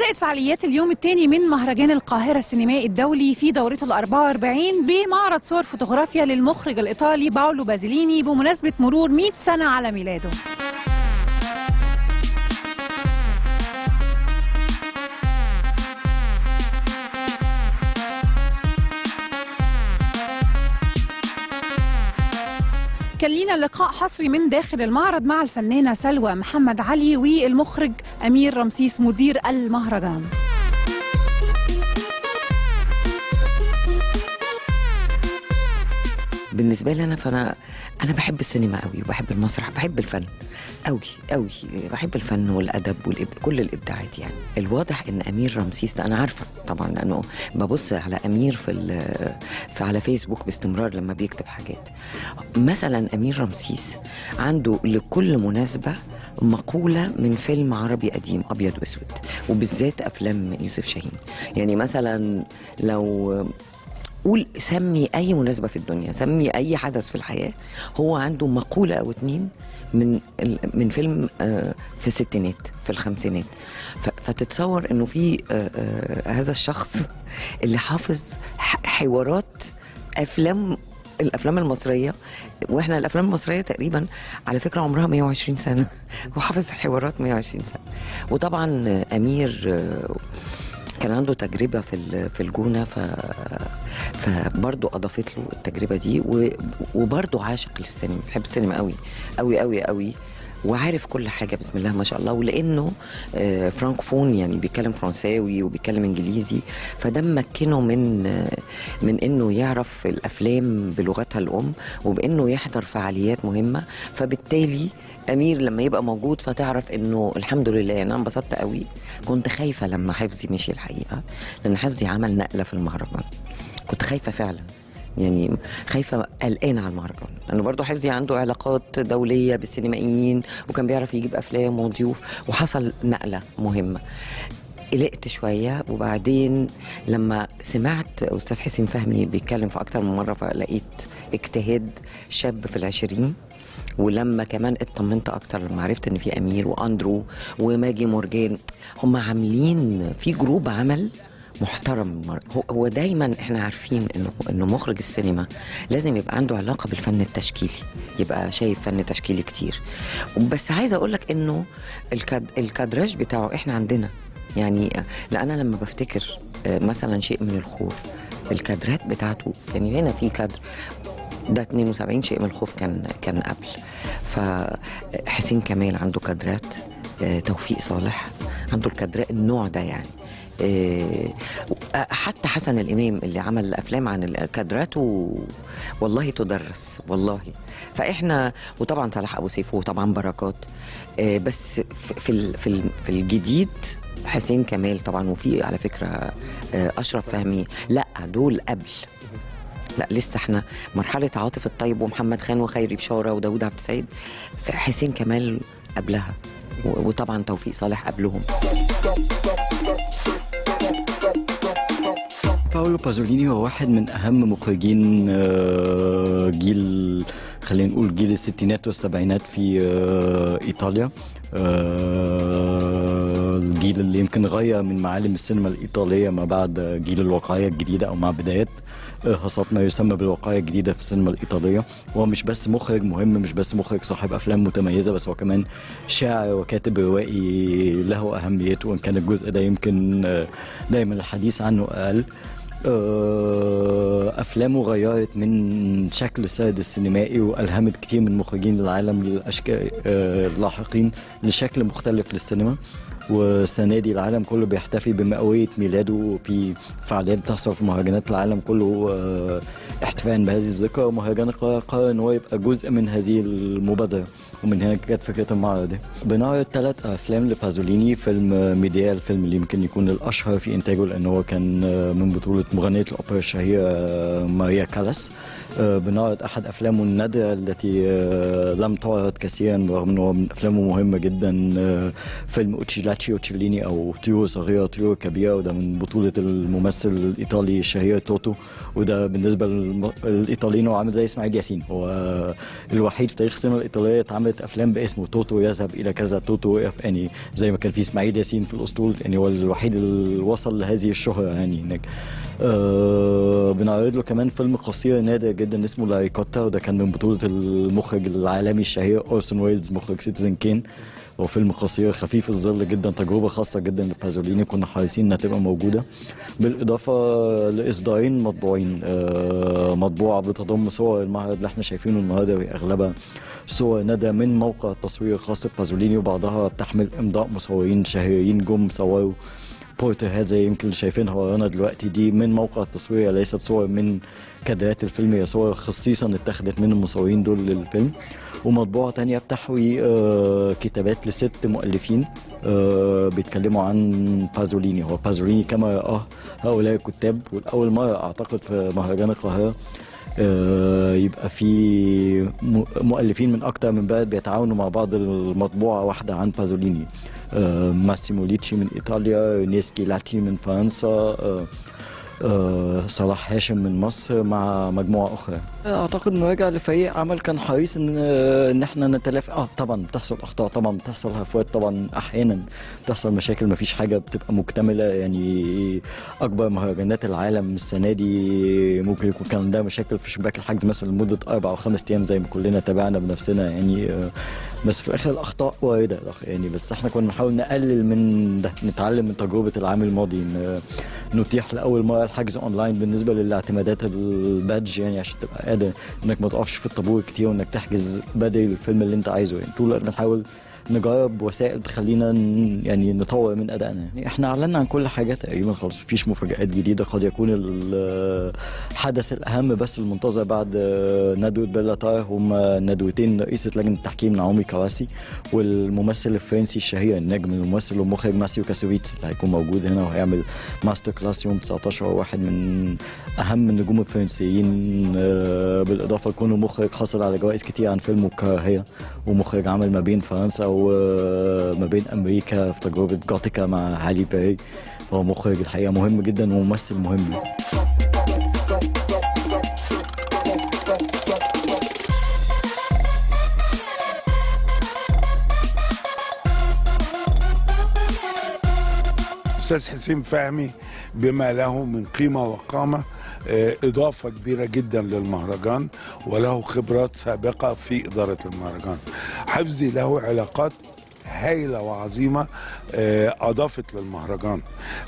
بدأت فعاليات اليوم الثاني من مهرجان القاهرة السينمائي الدولي في دورته ال 44 بمعرض صور فوتوغرافيا للمخرج الإيطالي باولو بازيليني بمناسبة مرور 100 سنة على ميلاده. كان لينا لقاء حصري من داخل المعرض مع الفنانة سلوى محمد علي والمخرج أمير رمسيس مدير المهرجان بالنسبه لي انا فانا انا بحب السينما قوي وبحب المسرح بحب الفن قوي قوي بحب الفن والادب والإب... كل الابداعات يعني الواضح ان امير رمسيس ده انا عارفه طبعا لانه ببص على امير في ال... في على فيسبوك باستمرار لما بيكتب حاجات مثلا امير رمسيس عنده لكل مناسبه مقوله من فيلم عربي قديم ابيض واسود وبالذات افلام يوسف شاهين يعني مثلا لو قول سمي اي مناسبه في الدنيا سمي اي حدث في الحياه هو عنده مقوله او اتنين من ال- من فيلم آه، في الستينات في الخمسينات ف- فتتصور انه في آه، آه، هذا الشخص اللي حافظ ح- حوارات افلام الافلام المصريه واحنا الافلام المصريه تقريبا على فكره عمرها 120 سنه وحافظ حوارات 120 سنه وطبعا آه، امير آه، كان عنده تجربة في ال- في الجونة ف فبرضه أضافت له التجربة دي و... وبرضه عاشق للسينما بيحب السينما قوي قوي قوي قوي وعارف كل حاجة بسم الله ما شاء الله ولأنه آه، فرانكفون يعني بيتكلم فرنساوي وبيتكلم إنجليزي فده مكنه من آه، من إنه يعرف الأفلام بلغتها الأم وبإنه يحضر فعاليات مهمة فبالتالي امير لما يبقى موجود فتعرف انه الحمد لله يعني انا انبسطت قوي كنت خايفه لما حفظي مشي الحقيقه لان حفظي عمل نقله في المهرجان كنت خايفه فعلا يعني خايفه قلقانه على المهرجان لانه برضه حفظي عنده علاقات دوليه بالسينمائيين وكان بيعرف يجيب افلام وضيوف وحصل نقله مهمه قلقت شويه وبعدين لما سمعت استاذ حسين فهمي بيتكلم في اكتر من مره فلقيت اجتهاد شاب في العشرين ولما كمان اطمنت اكتر لما عرفت ان في امير واندرو وماجي مورجان هم عاملين في جروب عمل محترم هو- هو دايما احنا عارفين انه انه مخرج السينما لازم يبقى عنده علاقه بالفن التشكيلي يبقى شايف فن تشكيلي كتير بس عايزه اقول لك انه الكاد الكادراج بتاعه احنا عندنا يعني لا انا لما بفتكر آه، مثلا شيء من الخوف الكادرات بتاعته يعني هنا في كادر ده 72 شيء من الخوف كان كان قبل فحسين كمال عنده كادرات آه، توفيق صالح عنده الكادرات النوع ده يعني آه، حتى حسن الامام اللي عمل افلام عن الكادرات و... والله تدرس والله فاحنا وطبعا صلاح ابو سيف وطبعا بركات آه، بس في في ال- في ال- في الجديد حسين كمال طبعا وفي على فكره آه، اشرف فهمي لا دول قبل لا لسه احنا مرحله عاطف الطيب ومحمد خان وخيري بشاره وداوود عبد السيد حسين كمال قبلها و- وطبعا توفيق صالح قبلهم باولو بازوليني هو واحد من اهم مخرجين آه، جيل خلينا نقول جيل الستينات والسبعينات في آه، ايطاليا آه، الجيل اللي يمكن غير من معالم السينما الايطاليه ما بعد جيل الواقعيه الجديده او مع بدايات ارهاصات ما يسمى بالواقعيه الجديده في السينما الايطاليه وهو مش بس مخرج مهم مش بس مخرج صاحب افلام متميزه بس هو كمان شاعر وكاتب روائي له اهميته وان كان الجزء ده يمكن آه، دايما الحديث عنه اقل آه، افلامه غيرت من شكل السرد السينمائي والهمت كتير من مخرجين العالم للاشكال آه، اللاحقين لشكل مختلف للسينما والسنه دي العالم كله بيحتفي بمئويه ميلاده في فعاليات بتحصل في مهرجانات العالم كله آه، احتفاء بهذه الذكرى ومهرجان القاهره قرر ان هو يبقى جزء من هذه المبادره ومن هنا جت فكره المعرض ده بنعرض ثلاث افلام لبازوليني فيلم ميديا الفيلم اللي يمكن يكون الاشهر في انتاجه لان هو كان آه، من بطوله مغنيه الاوبرا الشهيره آه، ماريا كالاس آه، بنعرض احد افلامه النادره التي آه، لم تعرض كثيرا رغم انه من افلامه مهمه جدا آه، فيلم اوتشيلاتشي اوتشيليني او طيور صغيره طيور كبيره وده من بطوله الممثل الايطالي الشهير توتو وده بالنسبه للم- للايطاليين هو عامل زي اسماعيل ياسين هو الوحيد في تاريخ السينما الايطاليه اتعمل عملت افلام باسمه توتو يذهب الى كذا توتو يعني زي ما كان في اسماعيل ياسين في الاسطول يعني هو الوحيد اللي وصل لهذه الشهره يعني هناك آه بنعرض له كمان فيلم قصير نادر جدا اسمه لاريكوتا وده كان من بطوله المخرج العالمي الشهير اورسون ويلز مخرج سيتيزن كين هو فيلم قصير خفيف الظل جدا تجربه خاصه جدا لبازوليني كنا حريصين انها تبقى موجوده بالاضافه لاصدارين مطبوعين آه مطبوعه بتضم صور المعرض اللي احنا شايفينه النهارده وهي اغلبها صور ندى من موقع التصوير الخاص ببازوليني وبعضها بتحمل امضاء مصورين شهيرين جم صوروا بورتريهات زي يمكن اللي شايفينها ورانا دلوقتي دي من موقع التصوير ليست صور من كادرات الفيلم هي صور خصيصا اتخذت من المصورين دول للفيلم ومطبوعة تانية بتحوي آه كتابات لست مؤلفين آه بيتكلموا عن بازوليني هو بازوليني كما رآه هؤلاء الكتاب والأول مرة أعتقد في مهرجان القاهرة آه يبقى في مؤلفين من أكتر من بلد بيتعاونوا مع بعض المطبوعة واحدة عن بازوليني ماسيمو ليتشي من إيطاليا نيسكي لاتي من فرنسا آه صلاح هاشم من مصر مع مجموعه اخرى اعتقد انه راجع لفريق عمل كان حريص ان ان احنا نتلافى اه طبعا بتحصل اخطاء طبعا بتحصل هفوات طبعا احيانا بتحصل مشاكل ما فيش حاجه بتبقى مكتمله يعني اكبر مهرجانات العالم السنه دي ممكن يكون كان عندها مشاكل في شباك الحجز مثلا لمده اربع او خمس ايام زي ما كلنا تابعنا بنفسنا يعني آه بس في الاخر الاخطاء وارده يعني بس احنا كنا بنحاول نقلل من ده نتعلم من تجربه العام الماضي نتيح لاول مره الحجز اونلاين بالنسبه للاعتمادات البادج يعني عشان تبقى قادر انك ما تقفش في الطابور كتير وانك تحجز بدري للفيلم اللي انت عايزه يعني طول الوقت بنحاول نجرب وسائل تخلينا يعني نطور من ادائنا يعني احنا اعلنا عن كل حاجه تقريبا خلاص مفيش مفاجات جديده قد يكون الحدث الاهم بس المنتظر بعد ندوه بيلاتار هم ندوتين رئيسه لجنه التحكيم نعومي كواسي والممثل الفرنسي الشهير النجم الممثل والمخرج ماسيو كاسوفيتس اللي هيكون موجود هنا وهيعمل ماستر كلاس يوم 19 هو واحد من اهم النجوم الفرنسيين بالاضافه لكونه مخرج حصل على جوائز كتير عن فيلمه الكراهيه ومخرج عمل ما بين فرنسا وما بين امريكا في تجربه جوتيكا مع هالي بيري هو مخرج الحقيقه مهم جدا وممثل مهم استاذ حسين فهمي بما له من قيمه وقامه إضافة كبيرة جدا للمهرجان وله خبرات سابقة في إدارة المهرجان حفظي له علاقات هايلة وعظيمة أضافت للمهرجان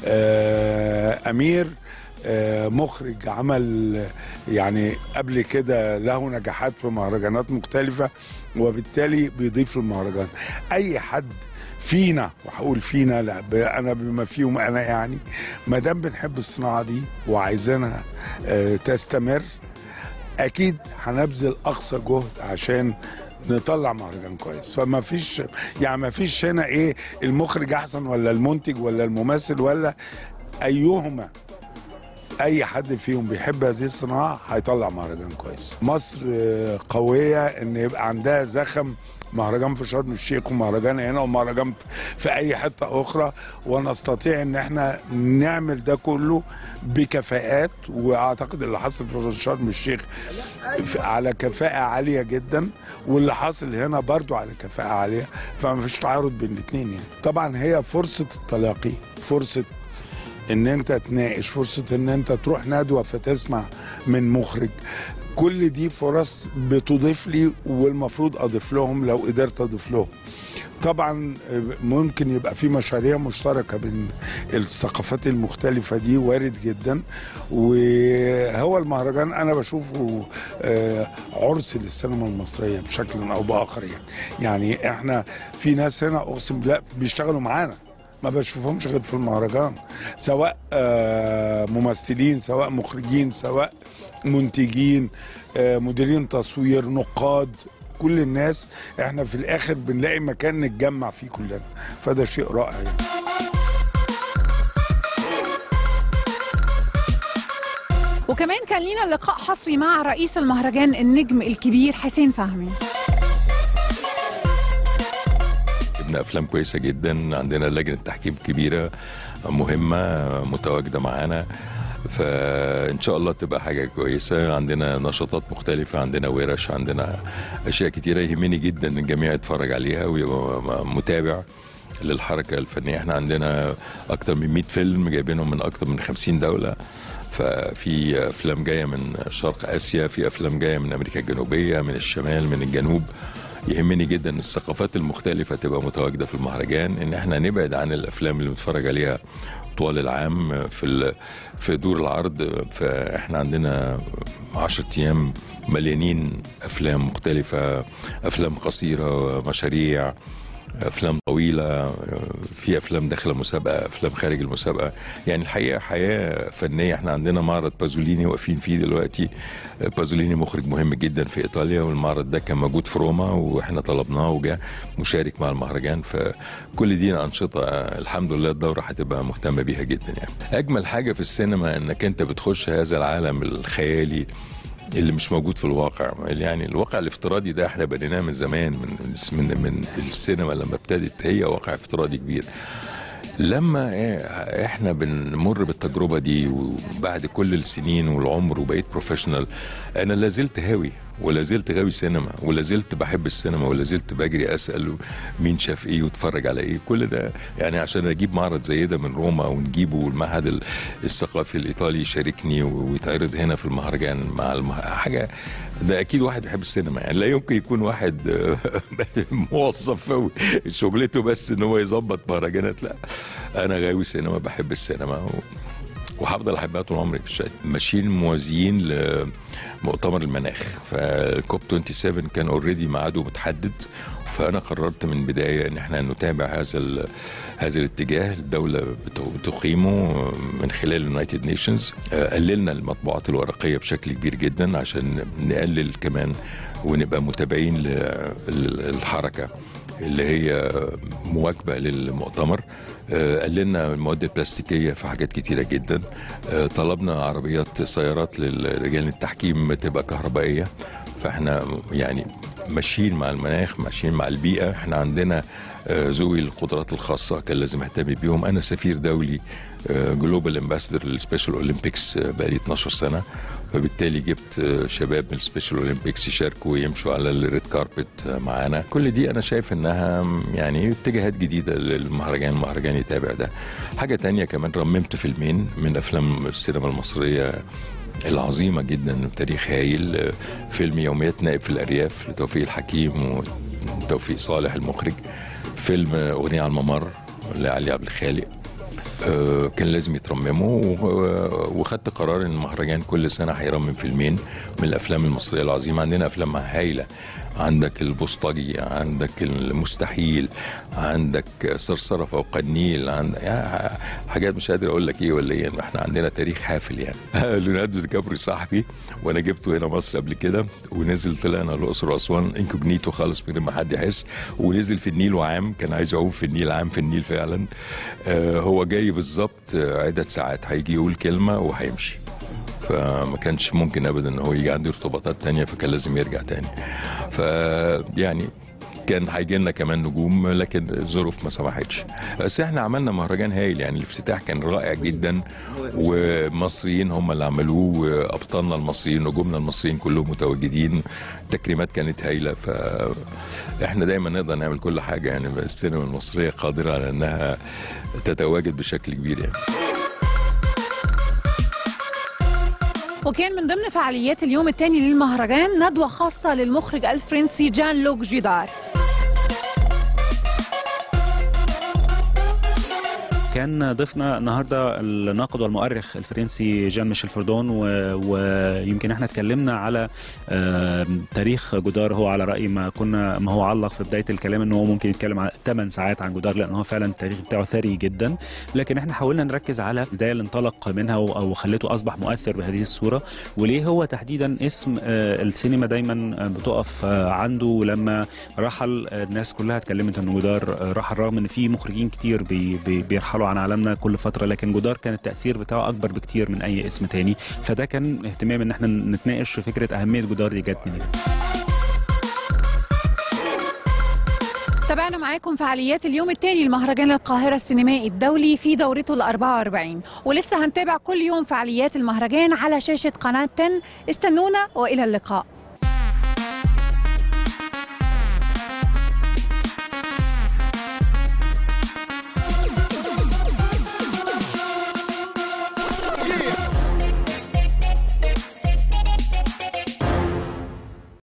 أمير مخرج عمل يعني قبل كده له نجاحات في مهرجانات مختلفة وبالتالي بيضيف للمهرجان أي حد فينا وهقول فينا لا انا بما فيهم انا يعني ما دام بنحب الصناعه دي وعايزينها آه تستمر اكيد هنبذل اقصى جهد عشان نطلع مهرجان كويس فما فيش يعني ما فيش هنا ايه المخرج احسن ولا المنتج ولا الممثل ولا ايهما اي حد فيهم بيحب هذه الصناعه هيطلع مهرجان كويس مصر قويه ان يبقى عندها زخم مهرجان في شرم الشيخ ومهرجان هنا ومهرجان في اي حته اخرى ونستطيع ان احنا نعمل ده كله بكفاءات واعتقد اللي حصل في شرم الشيخ على كفاءه عاليه جدا واللي حاصل هنا برضو على كفاءه عاليه فما فيش تعارض بين الاثنين يعني طبعا هي فرصه التلاقي فرصه ان انت تناقش فرصه ان انت تروح ندوه فتسمع من مخرج كل دي فرص بتضيف لي والمفروض اضيف لهم لو قدرت اضيف لهم طبعا ممكن يبقى في مشاريع مشتركه بين الثقافات المختلفه دي وارد جدا وهو المهرجان انا بشوفه عرس للسينما المصريه بشكل او باخر يعني يعني احنا في ناس هنا اقسم بالله بيشتغلوا معانا ما بشوفهمش غير في المهرجان سواء ممثلين سواء مخرجين سواء منتجين مديرين تصوير نقاد كل الناس احنا في الاخر بنلاقي مكان نتجمع فيه كلنا فده شيء رائع يعني. وكمان كان لينا لقاء حصري مع رئيس المهرجان النجم الكبير حسين فهمي جبنا افلام كويسه جدا عندنا لجنه تحكيم كبيره مهمه متواجده معانا فان شاء الله تبقى حاجه كويسه عندنا نشاطات مختلفه عندنا ورش عندنا اشياء كتيره يهمني جدا ان الجميع يتفرج عليها ويبقى متابع للحركه الفنيه احنا عندنا اكتر من 100 فيلم جايبينهم من اكتر من 50 دوله ففي افلام جايه من شرق اسيا في افلام جايه من امريكا الجنوبيه من الشمال من الجنوب يهمني جدا ان الثقافات المختلفه تبقى متواجده في المهرجان ان احنا نبعد عن الافلام اللي بنتفرج عليها طوال العام في ال- في دور العرض فاحنا عندنا 10 ايام مليانين افلام مختلفه افلام قصيره مشاريع افلام طويله في افلام داخله مسابقه افلام خارج المسابقه يعني الحقيقه حياه فنيه احنا عندنا معرض بازوليني واقفين فيه دلوقتي بازوليني مخرج مهم جدا في ايطاليا والمعرض ده كان موجود في روما واحنا طلبناه وجاء مشارك مع المهرجان فكل دي انشطه الحمد لله الدوره هتبقى مهتمه بيها جدا يعني اجمل حاجه في السينما انك انت بتخش هذا العالم الخيالي اللي مش موجود في الواقع يعني الواقع الافتراضي ده احنا بنيناه من زمان من من من السينما لما ابتدت هي واقع افتراضي كبير لما إيه احنا بنمر بالتجربه دي وبعد كل السنين والعمر وبقيت بروفيشنال انا لازلت هاوي ولا زلت غاوي سينما ولا زلت بحب السينما ولا زلت بجري اسال مين شاف ايه واتفرج على ايه كل ده يعني عشان اجيب معرض زي ده من روما ونجيبه المعهد ال- الثقافي الايطالي يشاركني ويتعرض هنا في المهرجان مع المه... حاجه ده اكيد واحد بيحب السينما يعني لا يمكن يكون واحد موظف قوي شغلته بس ان هو يظبط مهرجانات لا انا غاوي سينما بحب السينما و... وهفضل احبها طول عمري في الشارع ماشيين موازيين لمؤتمر المناخ فالكوب 27 كان اوريدي ميعاده متحدد فانا قررت من البدايه ان احنا نتابع هذا ال- هذا الاتجاه الدوله بت- بتقيمه من خلال اليونايتد نيشنز قللنا المطبوعات الورقيه بشكل كبير جدا عشان نقلل كمان ونبقى متابعين للحركه اللي هي مواكبه للمؤتمر آه، قللنا المواد البلاستيكيه في حاجات كتيره جدا آه، طلبنا عربيات سيارات لرجال التحكيم تبقى كهربائيه فاحنا يعني ماشيين مع المناخ ماشيين مع البيئه احنا عندنا آه، ذوي القدرات الخاصه كان لازم اهتم بيهم انا سفير دولي جلوبال امباسدور للسبيشال اولمبيكس بقالي 12 سنه فبالتالي جبت آه، شباب من السبيشال اولمبيكس يشاركوا ويمشوا على الريد كاربت معانا كل دي انا شايف انها يعني اتجاهات جديده للمهرجان المهرجان يتابع ده حاجه تانية كمان رممت فيلمين من افلام السينما المصريه العظيمة جدا تاريخ هايل فيلم يوميات نائب في الأرياف لتوفيق الحكيم وتوفيق صالح المخرج فيلم أغنية على الممر لعلي عبد الخالق آه، كان لازم يترمموا و- وخدت قرار ان المهرجان كل سنه هيرمم فيلمين من الافلام المصريه العظيمه عندنا افلام هايله عندك البوسطجي عندك المستحيل عندك صرصره فوق النيل عندك يعني حاجات مش قادر اقول لك ايه ولا ايه احنا عندنا تاريخ حافل يعني ليوناردو دي كابري صاحبي وانا جبته هنا مصر قبل كده ونزل طلعنا الاقصر واسوان انكوجنيتو خالص من غير ما حد يحس ونزل في النيل وعام كان عايز يعوم في النيل عام في النيل فعلا آه، هو جاي بالظبط آه، عدة ساعات هيجي يقول كلمة وهيمشي فما كانش ممكن ابدا ان هو يجي عنده ارتباطات تانية فكان لازم يرجع تاني ف يعني كان هيجي لنا كمان نجوم لكن الظروف ما سمحتش بس احنا عملنا مهرجان هايل يعني الافتتاح كان رائع جدا ومصريين هم اللي عملوه وابطالنا المصريين نجومنا المصريين كلهم متواجدين التكريمات كانت هايله فاحنا دايما نقدر نعمل كل حاجه يعني السينما المصريه قادره على انها تتواجد بشكل كبير يعني وكان من ضمن فعاليات اليوم الثاني للمهرجان ندوة خاصة للمخرج الفرنسي جان لوك جيدار كان ضيفنا النهارده الناقد والمؤرخ الفرنسي جان ميشيل فوردون و... ويمكن احنا اتكلمنا على آه، تاريخ جدار هو على راي ما كنا ما هو علق في بدايه الكلام ان هو ممكن يتكلم على 8 ساعات عن جدار لان هو فعلا التاريخ بتاعه ثري جدا لكن احنا حاولنا نركز على البدايه اللي انطلق منها و- او خلته اصبح مؤثر بهذه الصوره وليه هو تحديدا اسم آه، السينما دايما آه، بتقف آه، عنده لما رحل آه، الناس كلها اتكلمت ان جدار آه، رحل رغم ان في مخرجين كتير بي بي بيرحلوا عن عالمنا كل فتره لكن جدار كان التاثير بتاعه اكبر بكتير من اي اسم تاني فده كان اهتمام ان احنا نتناقش في فكره اهميه جدار دي جت منين تابعنا معاكم فعاليات اليوم الثاني لمهرجان القاهرة السينمائي الدولي في دورته ال 44 ولسه هنتابع كل يوم فعاليات المهرجان على شاشة قناة 10 استنونا وإلى اللقاء